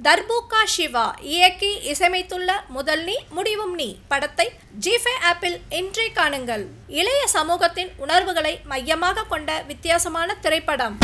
தர்பூகா சிவா இயக்கி இசையமைத்துள்ள முதல் நீ முடிவும் நீ படத்தை ஜிஃபே ஆப்பில் இன்றே காணுங்கள் இளைய சமூகத்தின் உணர்வுகளை மையமாக கொண்ட வித்தியாசமான திரைப்படம்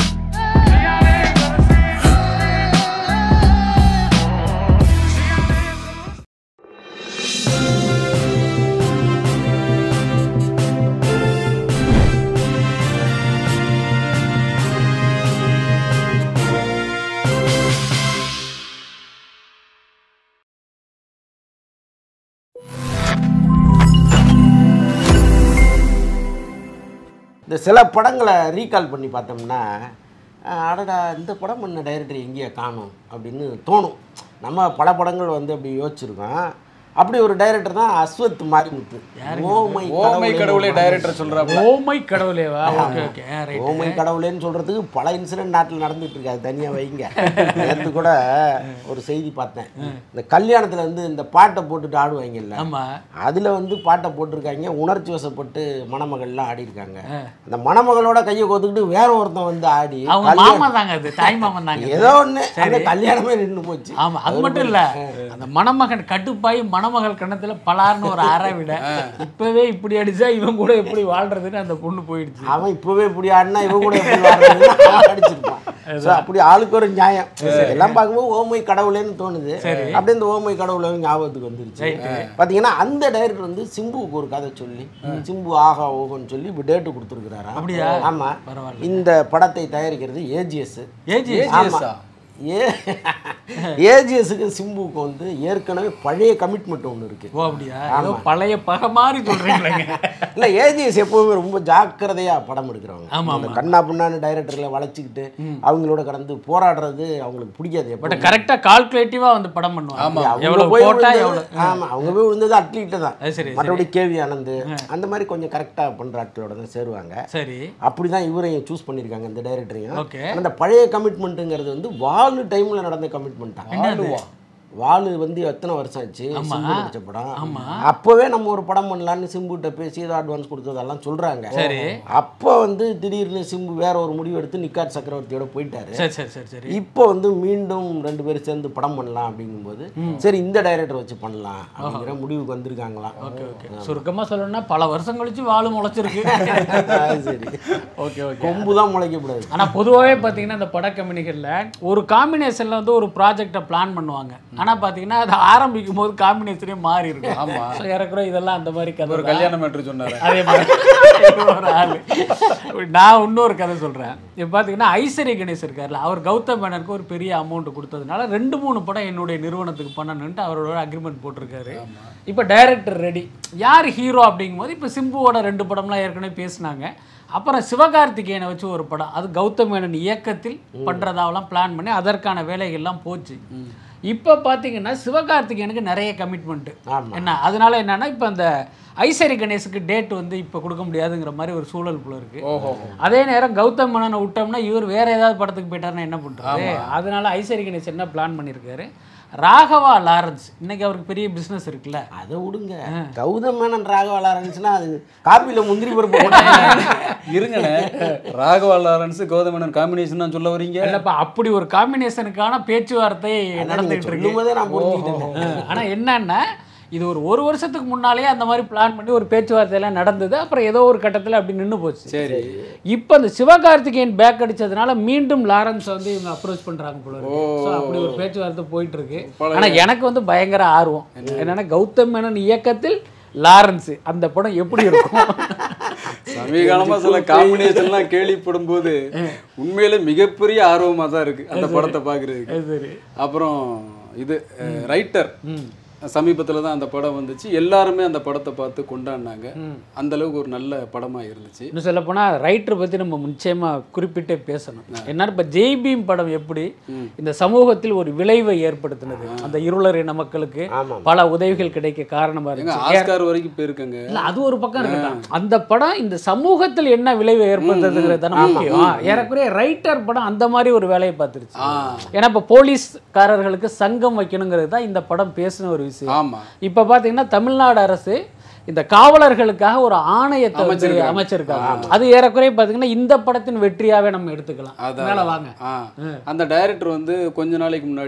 இந்த சில படங்களை ரீகால் பண்ணி பார்த்தோம்னா அஹ், அடடா இந்த படம் பண்ண டைரக்டர் எங்கேயா காணும் அப்படின்னு தோணும் நம்ம பல படங்கள் வந்து அப்படி யோசிச்சிருக்கோம் அப்படி ஒரு டைரக்டர் தான் அஸ்வத் மாரிமுத்து ஓமை ஓமை கடவுளே டைரக்டர் சொல்றாப்ல ஓமை கடவுளேவா ஓகே ஓகே ரைட் ஓமை கடவுளேன்னு சொல்றதுக்கு பல இன்சிடென்ட் நாட்டில் நடந்துட்டு இருக்கு அது தனியாக வைங்க நேற்று கூட ஒரு செய்தி பார்த்தேன் இந்த கல்யாணத்தில் வந்து இந்த பாட்டை போட்டுட்டு ஆடுவாங்கல்ல ஆமா அதில் வந்து பாட்டை போட்டிருக்காங்க உணர்ச்சி வசப்பட்டு மணமகள்லாம் ஆடி இருக்காங்க அந்த மணமகளோட கையை கோத்துக்கிட்டு வேற ஒருத்தன் வந்து ஆடி அவங்க கல்யாணம் மாமா தாங்க அது தாய் மாமன் தாங்க ஏதோ ஒன்று அந்த கல்யாணமே நின்று போச்சு ஆமா அது மட்டும் இல்ல அந்த மணமகன் கட்டுப்பாய் மணமகள் கணத்துல பலார்னு ஒரு அறை விட இப்பவே இப்படி அடிச்சா இவன் கூட எப்படி வாழ்றதுன்னு அந்த பொண்ணு போயிடுச்சு அவன் இப்பவே இப்படி ஆடினா இவன் கூட எப்படி வாழ்றதுன்னு அவன் அடிச்சிருப்பான் ஸோ அப்படி ஆளுக்கு ஒரு நியாயம் எல்லாம் பார்க்கும்போது ஓமை கடவுளேன்னு தோணுது அப்படியே இந்த ஓமை கடவுளே ஞாபகத்துக்கு வந்துருச்சு பார்த்தீங்கன்னா அந்த டைரக்டர் வந்து சிம்புவுக்கு ஒரு கதை சொல்லி சிம்பு ஆகா ஓகோன்னு சொல்லி இப்போ டேட்டு கொடுத்துருக்குறாராம் அப்படியா? ஆமா பரவாயில்ல. இந்த படத்தை தயாரிக்கிறது ஏஜிஎஸ் ஏஜி AGS-ஆ? ஏ ஏஜிஎஸ்க்கு சிம்புவுக்கு வந்து ஏற்கனவே பழைய கமிட்மெண்ட் ஒன்று இருக்கு ஓ அப்படியா ஏதோ பழைய பகை மாதிரி சொல்றீங்களேங்க இல்ல ஏஜிஎஸ் எப்பவுமே ரொம்ப ஜாக்கிரதையா படம் எடுக்கிறவங்க ஆமா, அந்த கண்ணா பின்னான்னு டைரக்டர்ல வளைச்சிக்கிட்டு அவங்களோட கடந்து போராடுறது அவங்களுக்கு பிடிக்காது பட் எப்பவுமே. கரெக்டா கால்குலேட்டிவா வந்து படம் பண்ணுவாங்க ஆமா. அவங்க எவ்வளவு போய் போட்டா விழுந்தது- எவ்வளவு ஆமா அவங்க போய் விழுந்தது அட்லீட் தான் அது சரி மற்றபடி கேவி ஆனந்த் அந்த மாதிரி கொஞ்சம் கரெக்டா பண்ற ஆட்களோட தான் சேருவாங்க சரி அப்படிதான் இவரையும் சூஸ் பண்ணியிருக்காங்க இந்த டைரக்டரையும் ஓகே ஆனா இந்த பழைய கமிட்மெண்ட்டுங்கிறது வந்து வாலு டைம்ல நடந்த கமிட்மெண்ட் தான் வாலு வந்து எத்தனை வருஷம் ஆச்சு சிம்பு நடிச்ச படம் அப்பவே நம்ம ஒரு படம் பண்ணலாம்னு சிம்புகிட்ட பேசி ஏதோ அட்வான்ஸ் கொடுத்ததெல்லாம் சொல்றாங்க சரி அப்போ வந்து திடீர்னு சிம்பு வேற ஒரு முடிவு எடுத்து நிக்காட் சக்கரவர்த்தியோட போயிட்டாரு சரி சரி சரி சரி இப்போ வந்து மீண்டும் ரெண்டு பேரும் சேர்ந்து படம் பண்ணலாம் அப்படிங்கும்போது சரி இந்த டைரக்டர் வச்சு பண்ணலாம் அப்படிங்கிற முடிவுக்கு வந்திருக்காங்களாம் ஓகே ஓகே சுருக்கமா சொல்லணும்னா பல வருஷம் கழிச்சு வாழு முளைச்சிருக்கு அது சரி ஓகே ஓகே கொம்பு தான் முளைக்கக்கூடாது ஆனா பொதுவாகவே பார்த்தீங்கன்னா இந்த பட கம்பெனிகளில் ஒரு காம்பினேஷன்ல வந்து ஒரு ப்ராஜெக்டை பிளான் பண்ணுவாங்க ஆனா பார்த்தீங்கன்னா அது ஆரம்பிக்கும் போது காம்பினேஷனே மாறி இருக்கும் ஆமா. ஸோ ஏறக்குறைய இதெல்லாம் அந்த மாதிரி கதை ஒரு தான். கல்யாணம் மேட்ரு சொன்னாரு அதே மாதிரி ஒரு ஆளு நான் இன்னொரு கதை சொல்றேன் இப்போ பார்த்தீங்கன்னா ஐஸ்வர்ய கணேஷ் இருக்கார்ல அவர் கௌதம் மேனனுக்கு ஒரு பெரிய அமௌண்ட் கொடுத்ததுனால ரெண்டு மூணு படம் என்னுடைய நிறுவனத்துக்கு பண்ணணுன்ட்டு அவரோட அக்ரிமெண்ட் போட்டிருக்காரு இப்போ டைரக்டர் ரெடி யார் ஹீரோ அப்படிங்கும்போது இப்போ சிம்புவோட ரெண்டு படம்லாம் ஏற்கனவே பேசினாங்க அப்புறம் சிவகார்த்திகேயனை வச்சு ஒரு படம் அது கௌதம் மேனன் இயக்கத்தில் பண்றதாவெல்லாம் பிளான் பண்ணி அதற்கான வேலைகள்லாம் போச்சு இப்போ பார்த்தீங்கன்னா சிவகார்த்திகேயனுக்கு நிறைய கமிட்மெண்ட் ஆமா. என்ன அதனால என்னன்னா இப்போ அந்த ஐஸ்வரி கணேஷுக்கு டேட் வந்து இப்போ கொடுக்க முடியாதுங்கிற மாதிரி ஒரு சூழல் போல இருக்கு ஓஹோ அதே நேரம் கௌதம் மேனனை விட்டோம்னா இவர் வேற ஏதாவது படத்துக்கு போயிட்டாருன்னா என்ன பண்றாரு அதனால ஐஸ்வரி கணேஷ் என்ன பிளான் பண்ணியிருக்காரு ராகவா லாரன்ஸ் இன்னைக்கு அவருக்கு பெரிய பிசினஸ் இருக்குல்ல அதை விடுங்க கௌதம் மேனன் ராகவாலா இருந்துச்சுன்னா அது காப்பியில் முந்திரி பருப்பு போட்டாங்க இருங்கண்ணே ராகவா லாரன்ஸ் கௌதமேனன் காம்பினேஷன் தான் சொல்ல வரீங்க இல்லப்பா அப்படி ஒரு காம்பினேஷனுக்கான பேச்சுவார்த்தை நடந்துகிட்டு இருக்கு சொல்லும் போதே நான் புரிஞ்சுக்கிட்டேன் ஆனா என்னன்னா இது ஒரு ஒரு வருஷத்துக்கு முன்னாலேயே அந்த மாதிரி பிளான் பண்ணி ஒரு பேச்சுவார்த்தையெல்லாம் நடந்தது அப்புறம் ஏதோ ஒரு கட்டத்துல அப்படி நின்னு போச்சு சரி இப்போ இந்த சிவகார்த்திகேயன் பேக் அடிச்சதுனால மீண்டும் லாரன்ஸ் வந்து இவங்க அப்ரோச் பண்றாங்க போல இருக்கு ஸோ அப்படி ஒரு பேச்சுவார்த்தை போயிட்டு இருக்கு ஆனா எனக்கு வந்து பயங்கர ஆர்வம் என்னன்னா கௌதம் மேனன் இயக்கத்தில் லாரன்ஸ் அந்த படம் எப்படி இருக்கும் சமீபகாலமா சில காம்பினேஷன்லாம் கேள்விப்படும் போது உண்மையிலே மிகப்பெரிய ஆர்வமா தான் இருக்கு அந்த படத்தை பாக்குறதுக்கு சரி அப்புறம் இது ரைட்டர் சமீபத்துல தான் அந்த படம் வந்துச்சு எல்லாருமே அந்த படத்தை பார்த்து கொண்டாடினாங்க அந்த அளவுக்கு ஒரு நல்ல படமா இருந்துச்சு இன்னும் சொல்ல போனா ரைட்டர் பத்தி நம்ம நிச்சயமா குறிப்பிட்டே பேசணும் என்னன்னா இப்ப ஜெய் பீம் படம் எப்படி இந்த சமூகத்தில் ஒரு விளைவை ஏற்படுத்தினது அந்த இருளர் இன மக்களுக்கு ஆமாம். பல உதவிகள் கிடைக்க காரணமா எங்க இருந்துச்சு ஆஸ்கார் வரைக்கும் போயிருக்கங்க இல்ல அது ஒரு பக்கம் இருக்கட்டும் அந்த படம் இந்த சமூகத்தில் என்ன விளைவை ஏற்படுத்துறதுங்கிறது தானே முக்கியம் ஏறக்குறைய ரைட்டர் படம் அந்த மாதிரி ஒரு வேலையை பார்த்துருச்சு ஆ ஏன்னா இப்போ போலீஸ்காரர்களுக்கு சங்கம் வைக்கணுங்கிறது தான் இந்த படம் பேசின ஒரு விஷயம் ஆமா இப்போ பார்த்தீங்கன்னா தமிழ்நாடு அரசு இந்த காவலர்களுக்காக ஒரு ஆணையத்தை வந்து அமைச்சிருக்காங்க. அமைச்சிருக்காங்க அது ஏறக்குறைய பார்த்தீங்கன்னா இந்த படத்தின் வெற்றியாவே நம்ம எடுத்துக்கலாம் அதான். மேல வாங்க ஆ அந்த டைரக்டர் வந்து கொஞ்ச நாளைக்கு முன்னாடி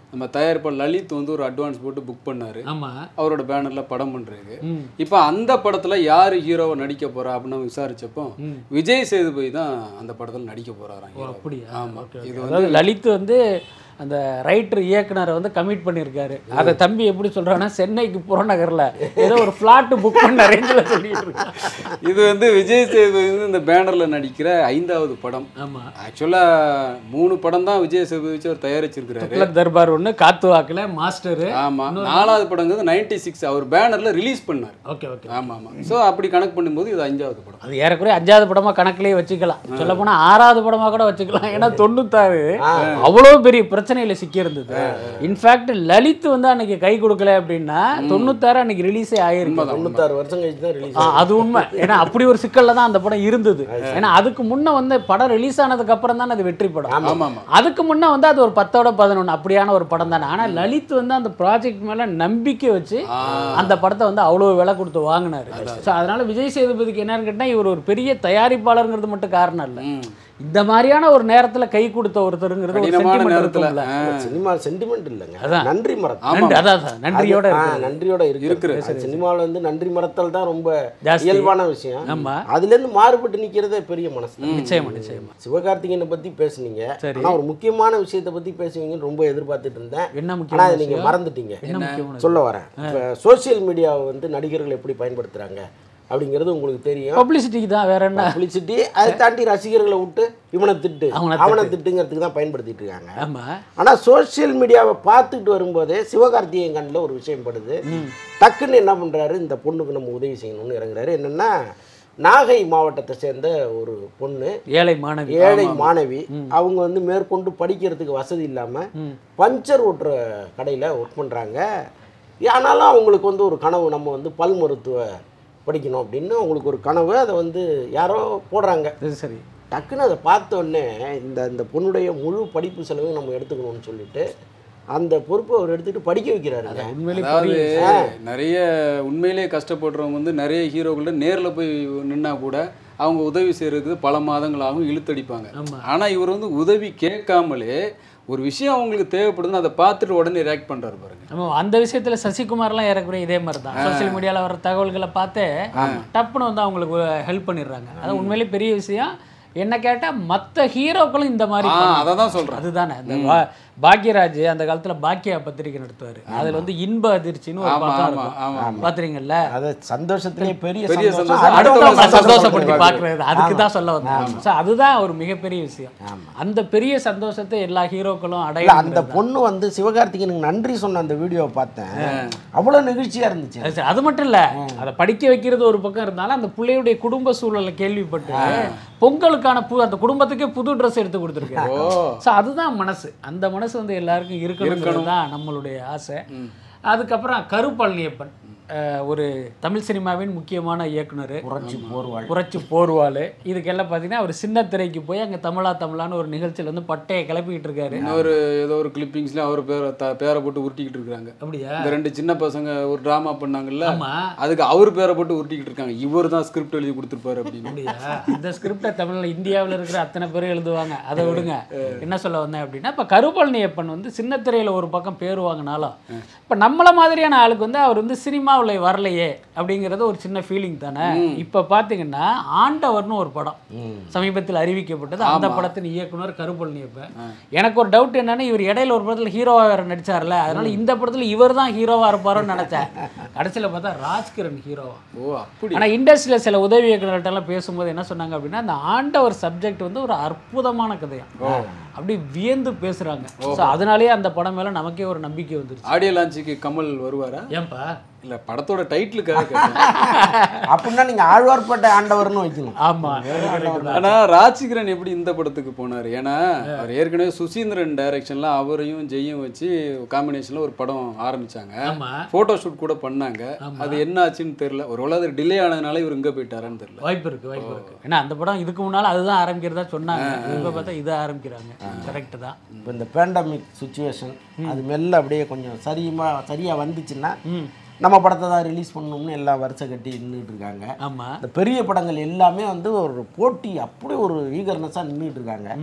நம்ம தயாரிப்பாளர் லலித் வந்து ஒரு அட்வான்ஸ் போட்டு புக் பண்ணாரு ஆமா அவரோட பேனர்ல படம் பண்றதுக்கு ம். இப்போ அந்த படத்துல யாரு ஹீரோவை நடிக்க போறா அப்படின்னு நம்ம விசாரிச்சப்போ விஜய் சேதுபதி தான் அந்த படத்துல நடிக்க போறாராம் ஓ hero. அப்படியா ஆமா Okay, okay. இது அதாவது லலித் வந்து அந்த ரைட்டர் இயக்குனரை வந்து கமிட் பண்ணியிருக்காரு அதை தம்பி எப்படி சொல்றான்னா சென்னைக்கு புறநகர்ல ஏதோ ஒரு ஃப்ளாட் புக் பண்ண ரேஞ்சில் சொல்லிட்டு இருக்கான் இது வந்து விஜய் சேதுபதி வந்து இந்த பேனர்ல நடிக்கிற ஐந்தாவது படம் ஆமா ஆக்சுவலா மூணு படம் தான் விஜய் சேதுபதி வச்சு அவர் தயாரிச்சிருக்கிறாரு துக்ளக் தர்பார் ஒன்று காத்து வாக்குல மாஸ்டரு ஆமா நாலாவது படங்கிறது நைன்டி சிக்ஸ் அவர் பேனர்ல ரிலீஸ் பண்ணார் ஓகே ஓகே ஆமா ஆமா ஸோ அப்படி கணக்கு பண்ணும்போது இது அஞ்சாவது படம் அது ஏறக்குறைய அஞ்சாவது படமா கணக்குலயே வச்சுக்கலாம் சொல்ல போனா ஆறாவது படமா கூட வச்சுக்கலாம் ஏன்னா தொண்ணூத்தாறு அவ்வளோ பெரிய பிரச்சனையில சிக்கி இருந்தது இன்ஃபேக்ட் லலித் வந்து அன்னைக்கு கை கொடுக்கல அப்படின்னா தொண்ணூத்தாறு அன்னைக்கு ரிலீஸே ஆயிருக்கு தொண்ணூத்தாறு வருஷம் கழிச்சு தான் ரிலீஸ் ஆ, அது உண்மை ஏன்னா அப்படி ஒரு சிக்கல்ல தான் அந்த படம் இருந்தது ஏன்னா அதுக்கு முன்ன வந்து படம் ரிலீஸ் ஆனதுக்கு அப்புறம் தான் அது வெற்றி படம் ஆமா ஆமா அதுக்கு முன்ன வந்து அது ஒரு பத்தோட பதினொன்று அப்படியான ஒரு படம் தானே ஆனா லலித் வந்து அந்த ப்ராஜெக்ட் மேல நம்பிக்கை வச்சு அந்த படத்தை வந்து அவ்வளோ விலை கொடுத்து வாங்கினாரு ஸோ அதனால விஜய் சேதுபதிக்கு என்னன்னு கேட்டா இவர் ஒரு பெரிய தயாரிப்பாளருங்கிறது மட்டும் காரணம் இல்லை ம். இந்த மாதிரியான ஒரு நேரத்துல கை கொடுத்த ஒருத்தருங்கிறது ஒரு கடினமான sentiment நேரத்துல இருக்கும்ல. ஆ. சினிமா சென்டிமெண்ட் இல்லைங்க அதான். நன்றி மரத்தல் நன்றி அதான் அதான், நன்றியோட அது- ஆ, இருக்கு நன்றியோட இருக்கு சினிமாவில் வந்து நன்றி மறத்தல் தான் ரொம்ப ஜாஸ்தி. இயல்பான விஷயம் ஆமா அதுல இருந்து மாறுபட்டு நிக்கிறதே பெரிய மனசு நிச்சயமா நிச்சயமா சிவகார்த்திகேயனை பத்தி பேசுனீங்க சரி. ஆனா ஒரு முக்கியமான விஷயத்தை பத்தி பேசுவீங்கன்னு ரொம்ப எதிர்பார்த்துட்டு இருந்தேன் என்ன ஆனா முக்கியமான அதை நீங்க விஷயம்? மறந்துட்டீங்க என்ன முக்கியமான சொல்ல வரேன் இப்போ சோஷியல் மீடியாவை வந்து நடிகர்கள் எப்படி பயன்படுத்துறாங்க அப்படிங்கிறது உங்களுக்கு தெரியும் பப்ளிசிட்டிக்கு தான் வேற என்ன பப்ளிசிட்டி அதை தாண்டி ரசிகர்களை விட்டு இவனை திட்டு அவனை அவனை திட்டுங்கிறதுக்கு தான் பயன்படுத்திட்டு இருக்காங்க ஆமா ஆனா சோஷியல் மீடியாவை பார்த்துட்டு வரும்போதே சிவகார்த்திகேயன் கண்ணில் ஒரு விஷயம் படுது டக்குன்னு என்ன பண்றாரு இந்த பொண்ணுக்கு நம்ம உதவி செய்யணும்னு இறங்குறாரு என்னன்னா நாகை மாவட்டத்தை சேர்ந்த ஒரு பொண்ணு ஏழை மாணவி ஏழை மாணவி அவங்க வந்து மேற்கொண்டு படிக்கிறதுக்கு வசதி இல்லாம பஞ்சர் ஓட்டுற கடையில ஒர்க் பண்றாங்க ஆனாலும் அவங்களுக்கு வந்து ஒரு கனவு நம்ம வந்து பல் மருத்துவ படிக்கணும் அப்படின்னு அவங்களுக்கு ஒரு கனவு அதை வந்து யாரோ போடுறாங்க அது சரி டக்குன்னு அதை பார்த்த உடனே இந்த இந்த பொண்ணுடைய முழு படிப்பு செலவையும் நம்ம எடுத்துக்கணும்னு சொல்லிட்டு அந்த பொறுப்பை அவர் எடுத்துக்கிட்டு படிக்க வைக்கிறாருங்க உண்மையிலே அதாவது பெரிய நிறைய உண்மையிலேயே கஷ்டப்படுறவங்க வந்து நிறைய ஹீரோக்கள்ட்ட நேர்ல போய் நின்னா கூட அவங்க உதவி செய்யறதுக்கு பல மாதங்களாகவும் இழுத்தடிப்பாங்க ஆமா. ஆனா இவர் வந்து உதவி கேட்காமலே ஒரு விஷயம் அவங்களுக்கு தேவைப்படுதுன்னு அதை பார்த்துட்டு உடனே ரியாக்ட் பண்றாரு பாருங்க ஆமா அந்த விஷயத்துல சசிகுமார்லாம் ஏறக்குறைய இதே மாதிரி தான் சோஷியல் மீடியால வர தகவல்களை பார்த்து டப்புன்னு வந்து அவங்களுக்கு ஹெல்ப் பண்ணிடுறாங்க அது உண்மையிலே பெரிய விஷயம் என்ன கேட்டா மத்த ஹீரோக்களும் இந்த மாதிரி ஆ பண்ணணும். அதை தான் சொல்றேன் அதுதானே அந்த பா- பாக்யராஜ் அந்த காலத்துல பாக்கியா பத்திரிக்கை நடத்துவாரு அதுல வந்து இன்ப அதிர்ச்சின்னு ஒரு ஆமா, பக்கம் ஆமா, ஆமா. இருக்கும் பாத்துறீங்கல்ல அதை சந்தோஷத்திலே பெரிய பெரிய சந்தோஷம் சந்தோஷம். அடுத்தவங்க அடுத்தவங்க சந்தோஷப்படுத்தி சந்தோஷப்பட்டு பாக்குறது அதுக்கு தான் சொல்ல வந்தேன் ஸோ அதுதான் ஒரு மிகப்பெரிய விஷயம் அந்த பெரிய சந்தோஷத்தை எல்லா ஹீரோக்களும் இல்ல அடைய அந்த பொண்ணு வந்து சிவகார்த்திகேயனுக்கு நன்றி சொன்ன அந்த வீடியோவை பார்த்தேன் அவ்வளவு நெகிழ்ச்சியா இருந்துச்சு அது சரி, அது மட்டும் இல்ல அதை படிக்க வைக்கிறது ஒரு பக்கம் இருந்தாலும் அந்த பிள்ளையுடைய குடும்ப சூழலை கேள்விப்பட்டு பொங்கலுக்கான புது அந்த குடும்பத்துக்கே புது ட்ரெஸ் எடுத்து கொடுத்துருக்காரு ஓ ஸோ அதுதான் மனசு அந்த மனசு வந்து எல்லாருக்கும் இருக்கணுங்கிறது தான் நம்மளுடைய ஆசை அதுக்கப்புறம் கருப்பழனியப்பன் அஹ், ஒரு தமிழ் சினிமாவின் முக்கியமான இயக்குனர் புரட்சி போர்வாள் புரட்சி போர்வாள் இதுக்கெல்லாம் பார்த்தீங்கன்னா அவர் சின்ன திரைக்கு போய் அங்கே தமிழா தமிழான்னு ஒரு நிகழ்ச்சியில் வந்து பட்டையை கிளப்பிக்கிட்டு இருக்காரு இன்னொரு ஏதோ ஒரு கிளிப்பிங்ஸ்ல அவர் பேரை த பேரை போட்டு உருட்டிக்கிட்டு இருக்காங்க அப்படியா இந்த ரெண்டு சின்ன பசங்க ஒரு டிராமா பண்ணாங்கல்ல ஆமா அதுக்கு அவர் பேரை போட்டு உருட்டிக்கிட்டு இருக்காங்க இவர் தான் ஸ்கிரிப்ட் எழுதி கொடுத்துருப்பாரு அப்படின்னு அப்படியா இந்த ஸ்கிரிப்டை தமிழில் இந்தியாவில் இருக்கிற அத்தனை பேரும் எழுதுவாங்க அதை விடுங்க என்ன சொல்ல வந்தேன் அப்படின்னா இப்போ கருப்பழனியப்பன் வந்து சின்ன திரையில் ஒரு பக்கம் பேர் வாங்கினாலும் இப்போ நம்மள மாதிரியான ஆளுக்கு வந்து அவர் வந்து சினிமாவில் வரலையே அப்படிங்கிறது ஒரு சின்ன ஃபீலிங் தானே இப்போ பார்த்தீங்கன்னா ஆண்டவர்னு ஒரு படம் சமீபத்தில் அறிவிக்கப்பட்டது அந்த படத்தின் இயக்குனர் கருப்பழனியப்பன் எனக்கு ஒரு டவுட் என்னன்னா இவர் இடையில ஒரு படத்தில் ஹீரோவாக வேறு நடிச்சார்ல அதனால இந்த படத்தில் இவர் தான் ஹீரோவாக இருப்பாரோன்னு நினச்சேன் கடைசியில் பார்த்தா ராஜ்கிரண் ஹீரோவா ஓ அப்படி ஆனா இண்டஸ்ட்ரியில் சில உதவி இயக்குநர்கள்ட்ட எல்லாம் பேசும்போது என்ன சொன்னாங்க அப்படின்னா அந்த ஆண்டவர் சப்ஜெக்ட் வந்து ஒரு அற்புதமான கதையா அப்படி வியந்து பேசுறாங்க ஸோ அதனாலேயே அந்த படம் மேல நமக்கே ஒரு நம்பிக்கை வந்துருச்சு ஆடியோ லான்ச்சுக்கு கமல் வருவாரா ஏன்பா இல்ல படத்தோட டைட்டிலுக்காக கேட்டேன் அப்படின்னா நீங்க ஆழ்வார்பேட்டை ஆண்டவர்னு வைக்கணும் ஆமா ஆனா ராஜ்கிரண் எப்படி இந்த படத்துக்கு போனாரு ஏன்னா அவர் ஏற்கனவே சுசீந்திரன் டைரக்ஷன்ல அவரையும் ஜெய்யும் வச்சு காம்பினேஷன்ல ஒரு படம் ஆரம்பிச்சாங்க ஆமா போட்டோ ஷூட் கூட பண்ணாங்க அது என்ன ஆச்சுன்னு தெரியல ஒரு அது டிலே ஆனதுனால இவர் இங்க போயிட்டாரான்னு தெரியல வாய்ப்பு இருக்கு வாய்ப்பு இருக்கு ஏன்னா அந்த படம் இதுக்கு முன்னால அதுதான் ஆரம்பிக்கிறதா சொன்னாங்க இப்போ பார்த்தா இதை ஆரம்பிக்கிறாங்க கரெக்ட் தான் இப்போ இந்த பேண்டமிக் சுச்சுவேஷன் அது மெல்ல அப்படியே கொஞ்சம் சரியுமா சரியா வந்துச்சுன்னா நம்ம படத்தை தான் ரிலீஸ் பண்ணணும்னு எல்லாம் வருஷ கட்டி நின்றுட்டு இருக்காங்க ஆமா இந்த பெரிய படங்கள் எல்லாமே வந்து ஒரு போட்டி அப்படி ஒரு ஈகர்னஸாக நின்றுட்டு இருக்காங்க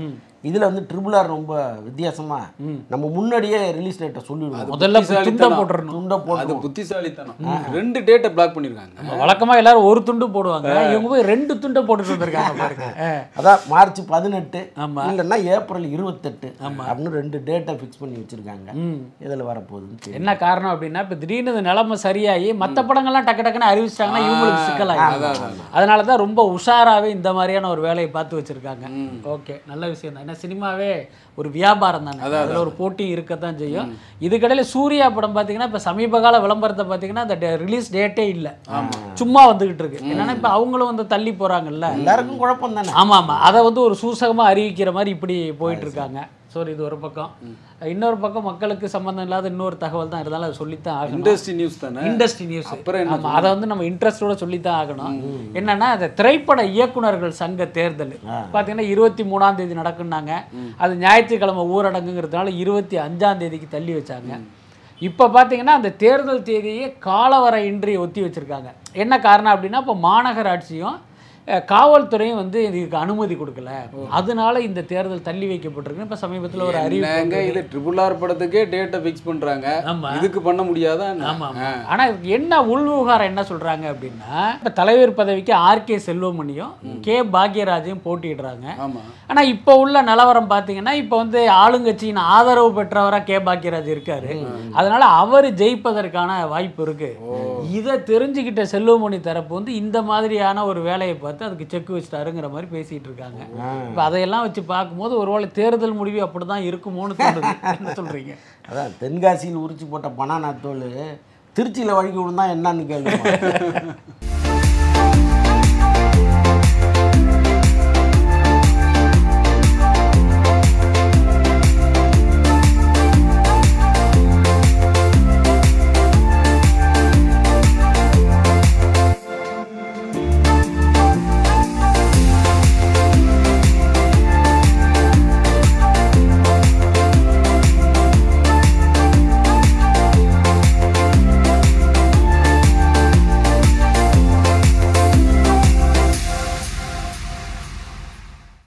இதுல வந்து ட்ரிபிள் ஆர் ரொம்ப வித்தியாசமா நம்ம முன்னாடியே ரிலீஸ் டேட்டை சொல்லிடுவோம் முதல்ல போய் துண்டை புத்திசாலித்தனம். போட்டுறணும் துண்டை அது போட்டு புத்திசாலித்தனம் ரெண்டு டேட்டை பிளாக் பண்ணிருக்காங்க வழக்கமா எல்லாரும் ஒரு துண்டு போடுவாங்க இவங்க போய் ரெண்டு துண்டை போட்டுட்டு வந்திருக்காங்க பாருங்க ஆ. அதான் மார்ச் பதினெட்டு ஆமா. இல்லைன்னா ஏப்ரல் இருபத்தெட்டு அப்படின்னு ரெண்டு டேட்டை ஃபிக்ஸ் பண்ணி வச்சிருக்காங்க இதில் வரப்போகுதுன்னு தெரியும் என்ன காரணம் அப்படின்னா இப்போ திடீர்னு இந்த நிலைமை சரியாகி மற்ற படங்கள்லாம் டக்கு டக்குன்னு அறிவிச்சிட்டாங்கன்னா இவங்களுக்கு சிக்கலாகும் அதனால தான் ரொம்ப உஷாராவே இந்த மாதிரியான ஒரு வேலையை பார்த்து வச்சிருக்காங்க ஓகே நல்ல விஷயம் தான் ஏன்னா சினிமாவே ஒரு வியாபாரம் தானே அதில் ஒரு போட்டி இருக்கத்தான் செய்யும் இதுக்கடையில் சூர்யா படம் பார்த்தீங்கன்னா இப்போ சமீப கால விளம்பரத்தை பார்த்தீங்கன்னா அந்த ரிலீஸ் டேட்டே இல்லை சும்மா வந்துகிட்டு இருக்கு என்னன்னா இப்போ அவங்களும் வந்து தள்ளி போறாங்கல்ல எல்லாருக்கும் குழப்பம் தானே ஆமாம் ஆமாம் அதை வந்து ஒரு சூசகமாக அறிவிக்கிற மாதிரி இப்படி போயிட்டு இருக்காங்க ஸோ இது ஒரு பக்கம் இன்னொரு பக்கம் மக்களுக்கு சம்மந்தம் இல்லாத இன்னொரு தகவல் தான் இருந்தாலும் அதை சொல்லித்தான் ஆகணும் இண்டஸ்ட்ரி நியூஸ் தானே இண்டஸ்ட்ரி நியூஸ் அப்புறம் என்ன ஆமா அதை வந்து நம்ம இன்ட்ரெஸ்டோட சொல்லித்தான் ஆகணும் என்னன்னா அந்த திரைப்பட இயக்குனர்கள் சங்க தேர்தல் பார்த்தீங்கன்னா இருபத்தி மூணாம் தேதி நடக்குன்னாங்க அது ஞாயிற்றுக்கிழமை ஊரடங்குங்கிறதுனால இருபத்தி அஞ்சாம் தேதிக்கு தள்ளி வச்சாங்க இப்போ பார்த்தீங்கன்னா அந்த தேர்தல் தேதியை காலவரை இன்றி ஒத்தி வச்சிருக்காங்க என்ன காரணம் அப்படின்னா இப்போ மாநகராட்சியும் அஹ், காவல்துறையும் வந்து இதுக்கு அனுமதி கொடுக்கல அதனால இந்த தேர்தல் தள்ளி வைக்கப்பட்டிருக்கு இப்போ சமீபத்தில் ஒரு அறிவிப்பு என்னங்க இது ட்ரிபிள் ஆர் படத்துக்கே டேட்டை ஃபிக்ஸ் பண்றாங்க ஆமா. இதுக்கு பண்ண முடியாதா என்ன? ஆமா ஆமா. ஆனா இதுக்கு என்ன உள்விவகாரம் என்ன சொல்றாங்க அப்படின்னா இப்ப தலைவர் பதவிக்கு ஆர் கே செல்வமணியும் கே பாக்யராஜையும் போட்டியிடுறாங்க ஆமா ஆனா இப்போ உள்ள நிலவரம் பாத்தீங்கன்னா இப்போ வந்து ஆளுங்கட்சியின் ஆதரவு பெற்றவரா கே பாக்யராஜ் இருக்காரு அதனால அவர் ஜெயிப்பதற்கான வாய்ப்பு இருக்கு இதை தெரிஞ்சுக்கிட்ட செல்வமணி தரப்பு வந்து இந்த மாதிரியான ஒரு வேலையை பார்த்து அதுக்கு செக் வச்சிட்டாருங்கிற மாதிரி பேசிட்டு இருக்காங்க இப்போ அதையெல்லாம் வச்சு பார்க்கும்போது ஒருவேளை தேர்தல் முடிவு அப்படிதான் இருக்குமோன்னு தோணுது என்ன சொல்றீங்க அதான் தென்காசியில் உரிச்சு போட்ட பனானா தோல் திருச்சியில் வழுக்கி விழுந்தா என்னன்னு கேள்வி